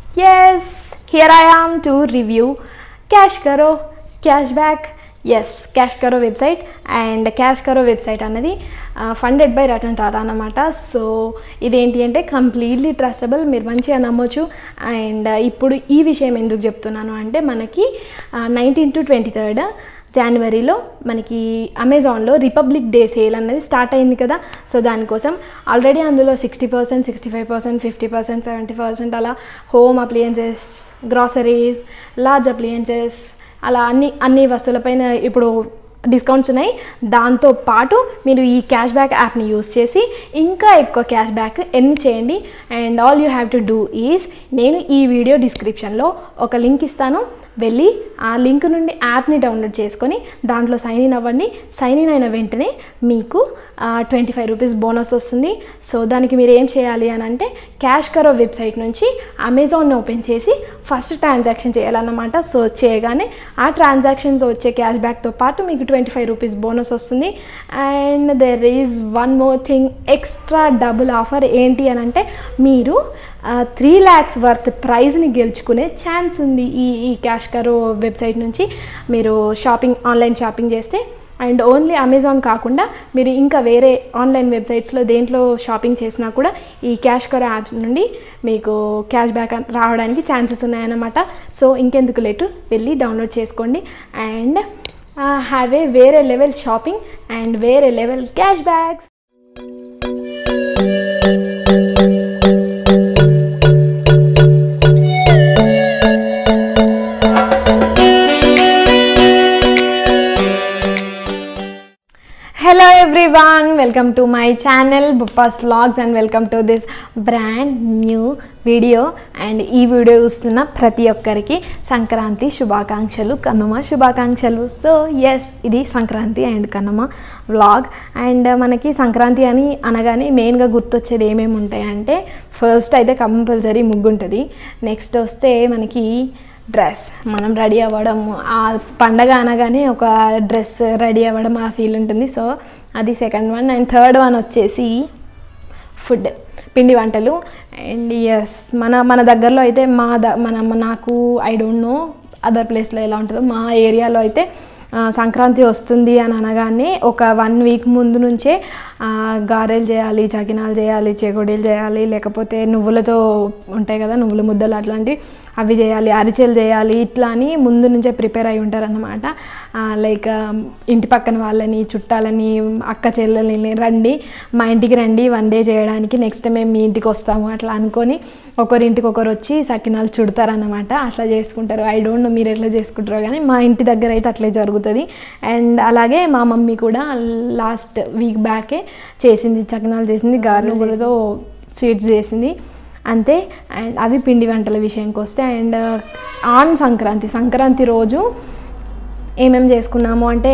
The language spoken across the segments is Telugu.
yes here i am to review cash karo cashback yes cash Karo website and cash Karo website అన్నది ఫండెడ్ బై రతన్ టాటా అన్నమాట సో ఇదేంటి అంటే కంప్లీట్లీ ట్రస్టబుల్ మీరు మంచిగా నమ్మొచ్చు అండ్ ఇప్పుడు ఈ విషయం ఎందుకు చెప్తున్నాను అంటే మనకి నైన్టీన్ టు ట్వంటీ థర్డ్ జనవరిలో మనకి అమెజాన్లో రిపబ్లిక్ డే సేల్ అనేది స్టార్ట్ అయింది కదా సో దానికోసం ఆల్రెడీ అందులో sixty percent sixty five percent fifty percent seventy percent అలా home appliances groceries large appliances అలా అన్ని అన్ని వస్తువులపైన ఇప్పుడు డిస్కౌంట్స్ ఉన్నాయి దాంతో పాటు మీరు ఈ క్యాష్ బ్యాక్ యాప్ని యూస్ చేసి ఇంకా ఎక్కువ క్యాష్ బ్యాక్ ఎన్ని చేయండి and all you have to do is నేను ఈ వీడియో డిస్క్రిప్షన్లో ఒక లింక్ ఇస్తాను వెళ్ళి ఆ లింక్ నుండి యాప్ని డౌన్లోడ్ చేసుకొని దాంట్లో సైన్ ఇన్ అవ్వండి సైన్ ఇన్ అయిన వెంటనే మీకు ట్వంటీ ఫైవ్ రూపీస్ బోనస్ వస్తుంది సో దానికి మీరు ఏం చేయాలి అని అంటే క్యాష్ కరో వెబ్సైట్ నుంచి అమెజాన్ ఓపెన్ చేసి ఫస్ట్ ట్రాన్సాక్షన్ చేయాలన్నమాట సో చేయగానే ఆ ట్రాన్సాక్షన్స్ వచ్చే క్యాష్ బ్యాక్తో పాటు మీకు ట్వంటీ ఫైవ్ రూపీస్ బోనస్ వస్తుంది and there is one more thing extra double offer ఏంటి అని అంటే మీరు త్రీ ల్యాక్స్ వర్త్ ప్రైజ్ని గెలుచుకునే ఛాన్స్ ఉంది ఈ ఈ క్యాష్ కరో వెబ్సైట్ నుంచి మీరు షాపింగ్ ఆన్లైన్ షాపింగ్ చేస్తే అండ్ ఓన్లీ అమెజాన్ కాకుండా మీరు ఇంకా వేరే ఆన్లైన్ వెబ్సైట్స్లో దేంట్లో షాపింగ్ చేసినా కూడా ఈ క్యాష్ కరో యాప్ నుండి మీకు క్యాష్ బ్యాక్ రావడానికి ఛాన్సెస్ ఉన్నాయన్నమాట సో ఇంకెందుకు లేటు వెళ్ళి డౌన్లోడ్ చేసుకోండి అండ్ హ్యావ్ ఏ వేరే లెవెల్ షాపింగ్ అండ్ వేరే level cash backs hello everyone welcome to my channel Buppas vlogs and welcome to this brand new video and ఈ వీడియో చూస్తున్న ప్రతి ఒక్కరికి సంక్రాంతి శుభాకాంక్షలు కనుమ శుభాకాంక్షలు సో ఎస్ ఇది Sankranti and Kanuma vlog and మనకి సంక్రాంతి అని అనగానే మెయిన్గా గుర్తొచ్చేది ఏమేమి ఉంటాయంటే ఫస్ట్ అయితే కంపల్సరీ ముగ్గు ఉంటుంది నెక్స్ట్ వస్తే మనకి డ్రెస్ మనం రెడీ అవ్వడం ఆ పండగ అనగానే ఒక డ్రెస్ రెడీ అవ్వడం ఆ ఫీల్ ఉంటుంది సో అది second one and third one వచ్చేసి ఫుడ్ పిండి వంటలు అండ్ ఎస్ మన మన దగ్గరలో అయితే మా ద మన నాకు ఐ డోంట్ నో అదర్ ప్లేస్లో ఎలా ఉంటుందో మా ఏరియాలో అయితే సంక్రాంతి వస్తుంది అని అనగానే ఒక వన్ వీక్ ముందు నుంచే గారెలు చేయాలి చకినాలు చేయాలి చేగొడీలు చేయాలి లేకపోతే నువ్వులతో ఉంటాయి కదా నువ్వుల ముద్దలు అట్లాంటివి అవి చేయాలి అరిచెలు చేయాలి ఇట్లా అని ముందు నుంచే ప్రిపేర్ అయి ఉంటారన్నమాట లైక్ ఇంటి పక్కన వాళ్ళని చుట్టాలని అక్క చెల్లెలని రండి మా ఇంటికి రండి వన్ డే చేయడానికి నెక్స్ట్ మేము మీ ఇంటికి వస్తాము అట్లా అనుకొని ఒకరింటికి ఒకరు వచ్చి సకినాలు చుడతారన్నమాట అట్లా చేసుకుంటారు ఐ డోంట్ నో మీరు ఎట్లా చేసుకుంటారో కానీ మా ఇంటి దగ్గర అయితే అట్లే జరుగుతుంది అండ్ అలాగే మా మమ్మీ కూడా లాస్ట్ వీక్ బ్యాకే చేసింది చకినాలు చేసింది గారెలతో స్వీట్స్ చేసింది అంతే అండ్ అవి పిండి వంటల విషయానికి వస్తే అండ్ ఆన్ సంక్రాంతి సంక్రాంతి రోజు ఏమేమి చేసుకున్నాము అంటే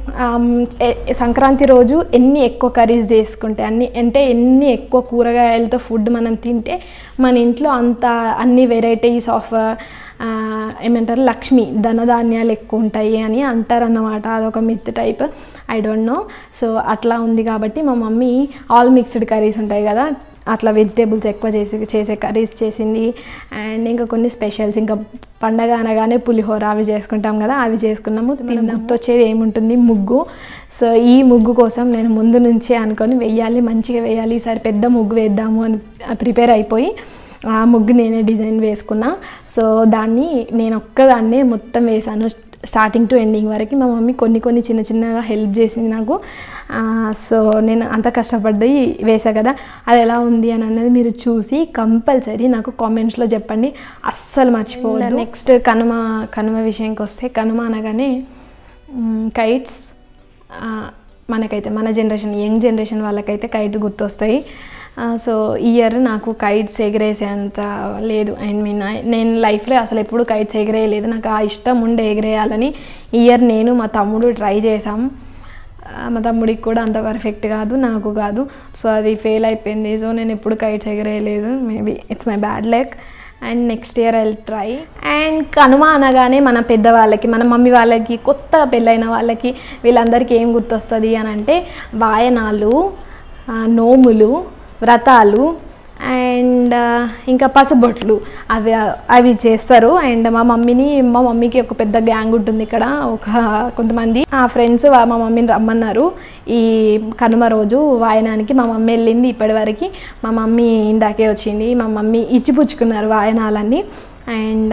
సంక్రాంతి రోజు ఎన్ని ఎక్కువ కర్రీస్ చేసుకుంటే అన్ని అంటే ఎన్ని ఎక్కువ కూరగాయలతో ఫుడ్ మనం తింటే మన ఇంట్లో అంత అన్ని వెరైటీస్ ఆఫ్ ఏమంటారు లక్ష్మి ధనధాన్యాలు ఎక్కువ ఉంటాయి అని అంటారన్నమాట అదొక myth type I don't know so అట్లా ఉంది కాబట్టి మా మమ్మీ ఆల్ మిక్స్డ్ కర్రీస్ ఉంటాయి కదా అట్లా వెజిటేబుల్స్ ఎక్కువ చేసి చేసే కర్రీస్ చేసింది అండ్ ఇంకా కొన్ని స్పెషల్స్ ఇంకా పండగ అనగానే పులిహోర అవి చేసుకుంటాం కదా అవి చేసుకున్నాము గుర్తొచ్చేది ఏముంటుంది ముగ్గు సో ఈ ముగ్గు కోసం నేను ముందు నుంచే అనుకొని వెయ్యాలి మంచిగా వేయాలి ఈసారి పెద్ద ముగ్గు వేద్దాము అని ప్రిపేర్ అయిపోయి ఆ ముగ్గు నేనే డిజైన్ వేసుకున్నా సో దాన్ని నేను ఒక్కదాన్నే మొత్తం వేసాను స్టార్టింగ్ టు ఎండింగ్ వరకు మా మమ్మీ కొన్ని కొన్ని చిన్న చిన్నగా హెల్ప్ చేసింది నాకు సో నేను అంత కష్టపడ్డి వేసా కదా అది ఎలా ఉంది అని అన్నది మీరు చూసి కంపల్సరీ నాకు కామెంట్స్లో చెప్పండి అస్సలు మర్చిపోవద్దు నెక్స్ట్ కనుమ కనుమ విషయానికి వస్తే కనుమ అనగానే కైట్స్ మనకైతే మన జనరేషన్ యంగ్ జనరేషన్ వాళ్ళకైతే కైట్స్ గుర్తొస్తాయి సో ఈ ఇయర్ నాకు కైట్స్ ఎగిరేసేంత లేదు ఐ మీన్ నేను లైఫ్లో అసలు ఎప్పుడు కైట్స్ ఎగిరేయలేదు నాకు ఆ ఇష్టం ఉండే ఎగిరేయాలని ఈ ఇయర్ నేను మా తమ్ముడు ట్రై చేసాం మా తమ్ముడికి కూడా అంత పర్ఫెక్ట్ కాదు నాకు కాదు సో అది ఫెయిల్ అయిపోయింది సో నేను ఎప్పుడు కైట్స్ ఎగిరేయలేదు maybe it's my bad luck and next year I try and Kanuma అనగానే మన పెద్దవాళ్ళకి మన మమ్మీ వాళ్ళకి కొత్తగా పెళ్ళైన వాళ్ళకి వీళ్ళందరికీ ఏం గుర్తొస్తుంది అని అంటే వాయనాలు నోములు వ్రతాలు అండ్ ఇంకా పసుబొట్లు అవి అవి చేస్తారు అండ్ మా మమ్మీని మా మమ్మీకి ఒక పెద్ద గ్యాంగ్ ఉంటుంది ఇక్కడ ఒక కొంతమంది ఆ ఫ్రెండ్స్ మా మమ్మీని రమ్మన్నారు ఈ కనుమ రోజు వాయనానికి మా మమ్మీ వెళ్ళింది ఇప్పటివరకు మా మమ్మీ ఇందాకే వచ్చింది మా మమ్మీ ఇచ్చిపుచ్చుకున్నారు వాయనాలన్నీ అండ్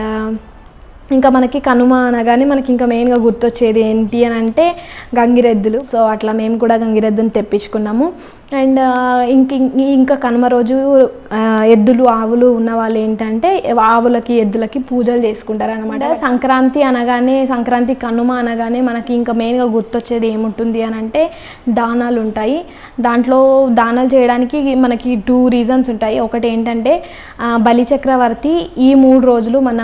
ఇంకా మనకి కనుమ అనగానే మనకి ఇంకా మెయిన్గా గుర్తొచ్చేది ఏంటి అని అంటే గంగిరెద్దులు సో అట్లా మేము కూడా గంగిరెద్దుని తెప్పించుకున్నాము అండ్ ఇంక ఇంకా కనుమ రోజు ఆ, ఎద్దులు ఆవులు ఉన్న వాళ్ళు ఏంటంటే ఆవులకి ఎద్దులకి పూజలు చేసుకుంటారు అనమాట సంక్రాంతి అనగానే సంక్రాంతి కనుమ అనగానే మనకి ఇంకా మెయిన్గా గుర్తొచ్చేది ఏముంటుంది అని అంటే దానాలు ఉంటాయి దాంట్లో దానాలు చేయడానికి మనకి టూ రీజన్స్ ఉంటాయి ఒకటి ఏంటంటే ఆ, బలి చక్రవర్తి ఈ మూడు రోజులు మన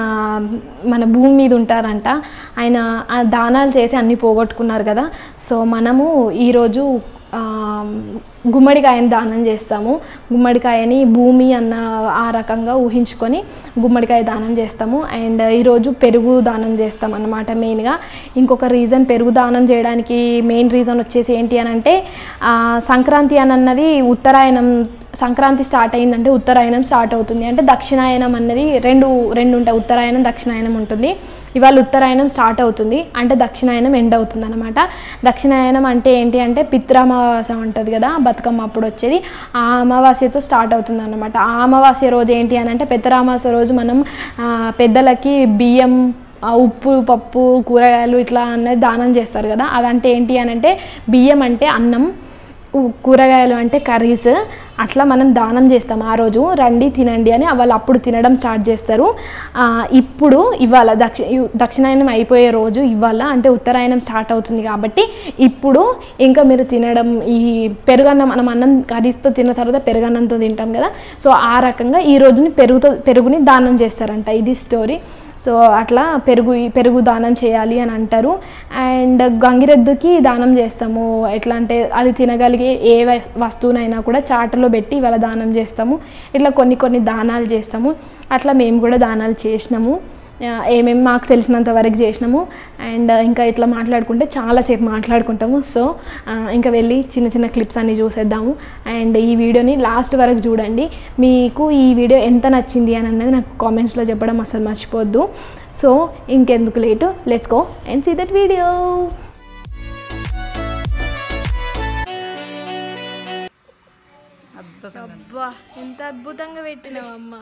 మన భూమి మీద ఉంటారంట ఆయన ఆ దానాలు చేసి అన్నీ పోగొట్టుకున్నారు కదా సో మనము ఈరోజు ఆ, గుమ్మడికాయని దానం చేస్తాము గుమ్మడికాయని భూమి అన్న ఆ రకంగా ఊహించుకొని గుమ్మడికాయ దానం చేస్తాము అండ్ ఈరోజు పెరుగు దానం చేస్తాం అన్నమాట మెయిన్గా ఇంకొక రీజన్ పెరుగు దానం చేయడానికి మెయిన్ రీజన్ వచ్చేసి ఏంటి అని అంటే ఆ, సంక్రాంతి అని అన్నది ఉత్తరాయణం సంక్రాంతి స్టార్ట్ అయిందంటే ఉత్తరాయణం స్టార్ట్ అవుతుంది అంటే దక్షిణాయనం అన్నది రెండు రెండు ఉంటాయి ఉత్తరాయణం దక్షిణాయనం ఉంటుంది ఇవాళ ఉత్తరాయణం స్టార్ట్ అవుతుంది అంటే దక్షిణాయనం ఎండ్ అవుతుంది అనమాట దక్షిణాయనం అంటే ఏంటి అంటే పితృమావాస్య ఉంటుంది కదా బతుకమ్మ అప్పుడు వచ్చేది ఆ అమావాస్యతో స్టార్ట్ అవుతుంది అనమాట ఆ అమావాస్య రోజు ఏంటి అని అంటే పెద్దరామాస్య రోజు మనం ఆ, పెద్దలకి బియ్యం ఆ ఉప్పు పప్పు కూరగాయలు ఇట్లా అనేది దానం చేస్తారు కదా అదంటే ఏంటి అని అంటే బియ్యం అంటే అన్నం ఉ- కూరగాయలు అంటే కర్రీస్ అట్లా మనం దానం చేస్తాం ఆ రోజు రండి తినండి అని వాళ్ళు అప్పుడు తినడం స్టార్ట్ చేస్తారు ఆ, ఇప్పుడు ఇవాళ దక్ష ఇవ్- దక్షిణాయనం అయిపోయే రోజు ఇవాళ అంటే ఉత్తరాయణం స్టార్ట్ అవుతుంది కాబట్టి ఇప్పుడు ఇంకా మీరు తినడం ఈ పెరుగన్నం మనం అన్నం కర్రీస్తో తిన్న తర్వాత పెరుగన్నంతో తింటాం కదా సో ఆ రకంగా ఈ రోజుని పెరుగుతో పెరుగుని దానం చేస్తారంట ఇది స్టోరీ సో అట్లా పెరుగు పెరుగు దానం చేయాలి అని అంటారు అండ్ గంగిరెద్దుకి దానం చేస్తాము ఎట్లా అంటే అది తినగలిగే ఏ వస్- వస్తువునైనా కూడా చాటలో పెట్టి ఇవాళ దానం చేస్తాము ఇట్లా కొన్ని కొన్ని దానాలు చేస్తాము అట్లా మేము కూడా దానాలు చేసినాము ఆ, ఏమేమి మాకు తెలిసినంత వరకు చేసినాము అండ్ ఇంకా ఇట్లా మాట్లాడుకుంటే చాలాసేపు మాట్లాడుకుంటాము సో ఆ, ఇంకా వెళ్ళి చిన్న చిన్న క్లిప్స్ అన్ని చూసేద్దాము అండ్ ఈ వీడియోని లాస్ట్ వరకు చూడండి మీకు ఈ వీడియో ఎంత నచ్చింది అని అన్నది నాకు కామెంట్స్లో చెప్పడం అసలు మర్చిపోద్దు సో ఇంకెందుకు late let's go and see that video అబ్బా ఎంత అద్భుతంగా పెట్టినావమ్మా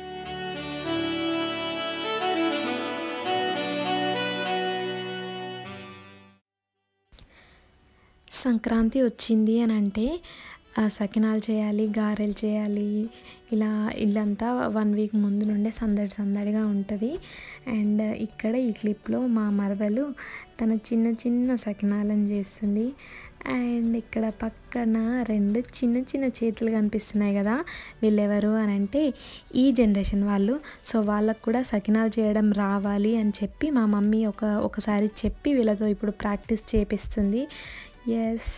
సంక్రాంతి వచ్చింది అని అంటే ఆ, సకినాలు చేయాలి గారెలు చేయాలి ఇలా ఇల్లంతా వన్ వీక్ ముందు నుండే సందడి సందడిగా ఉంటుంది అండ్ ఇక్కడ ఈ క్లిప్లో మా మరదలు తన చిన్న చిన్న సకినాలను చేస్తుంది అండ్ ఇక్కడ పక్కన రెండు చిన్న చిన్న చేతులు కనిపిస్తున్నాయి కదా వీళ్ళెవరు అని అంటే ఈ జనరేషన్ వాళ్ళు సో వాళ్ళకు కూడా సకినాలు చేయడం రావాలి అని చెప్పి మా మమ్మీ ఒక ఒకసారి చెప్పి వీళ్ళతో ఇప్పుడు ప్రాక్టీస్ చేపిస్తుంది ఎస్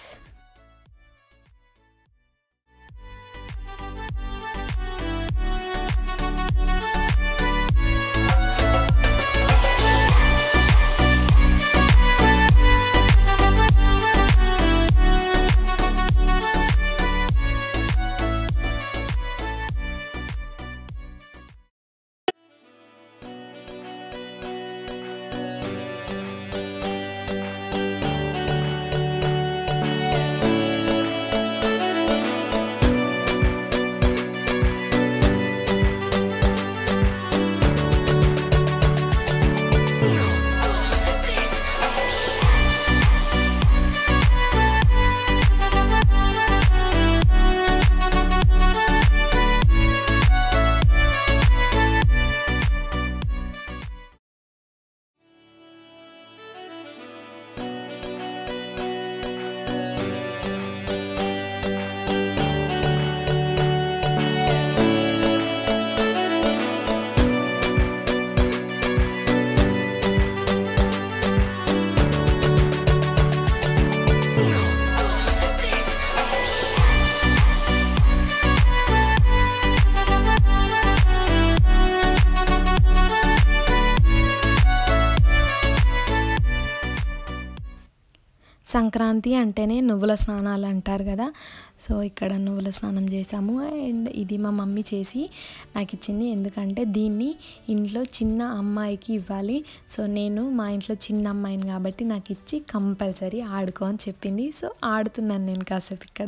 సంక్రాంతి అంటేనే నువ్వుల స్నానాలు అంటారు కదా సో ఇక్కడ నువ్వుల స్నానం చేసాము అండ్ ఇది మా మమ్మీ చేసి నాకు ఇచ్చింది ఎందుకంటే దీన్ని ఇంట్లో చిన్న అమ్మాయికి ఇవ్వాలి సో నేను మా ఇంట్లో చిన్న అమ్మాయిని కాబట్టి నాకు ఇచ్చి కంపల్సరీ ఆడుకో అని చెప్పింది సో ఆడుతున్నాను నేను కాసేపు ఇక్కడ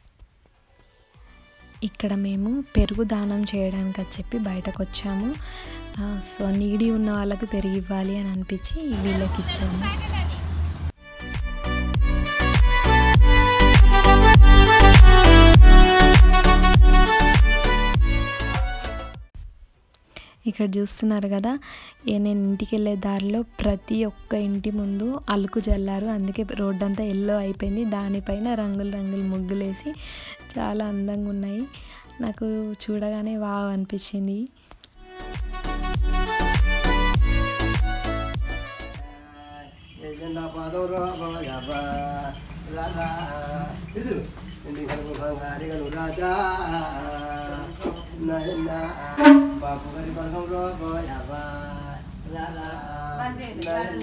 ఇక్కడ మేము పెరుగు దానం చేయడానికి అని చెప్పి బయటకు వచ్చాము ఆ, సో నీడి ఉన్న వాళ్ళకి పెరుగు ఇవ్వాలి అని అనిపించి వీళ్ళకి ఇచ్చాము ఇక్కడ చూస్తున్నారు కదా ఏ నేను ఇంటికి వెళ్ళే దారిలో ప్రతి ఒక్క ఇంటి ముందు అలుకు చల్లారు అందుకే రోడ్ అంతా ఎల్లో అయిపోయింది దానిపైన రంగులు రంగులు ముగ్గులేసి చాలా అందంగా ఉన్నాయి నాకు చూడగానే వావ్ అనిపించింది ఏజెండా పాదవరా బాబా రాజా ఇది ఇంటి కనుక బంగారిగలు రాజా నయన బాపు గరి కొనకం రో బాబా రాజా నయన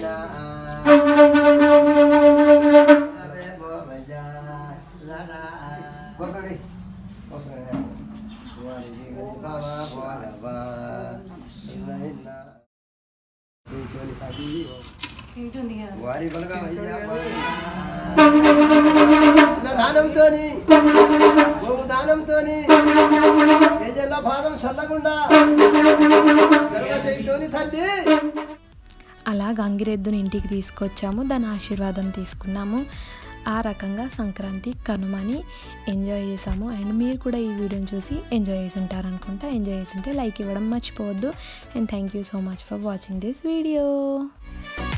అబే బాబా రాజా కొట్టడి కొట్టడి వారి బాబా బాబా నయన సీతోని తగి వారి కొనగా దానంతోని గోపు దానంతోని ఏజల్ల పాదం చల్లకుండా గర్వ చేయితోని తల్లి అలా గంగిరెద్దుని ఇంటికి తీసుకొచ్చాము దాని ఆశీర్వాదం తీసుకున్నాము ఆ రకంగా సంక్రాంతి కనుమని ఎంజాయ్ చేసాము అండ్ మీరు కూడా ఈ వీడియోని చూసి ఎంజాయ్ చేసి ఉంటారనుకుంటా ఎంజాయ్ చేసి ఉంటే లైక్ ఇవ్వడం మర్చిపోవద్దు and thank you so much for watching this video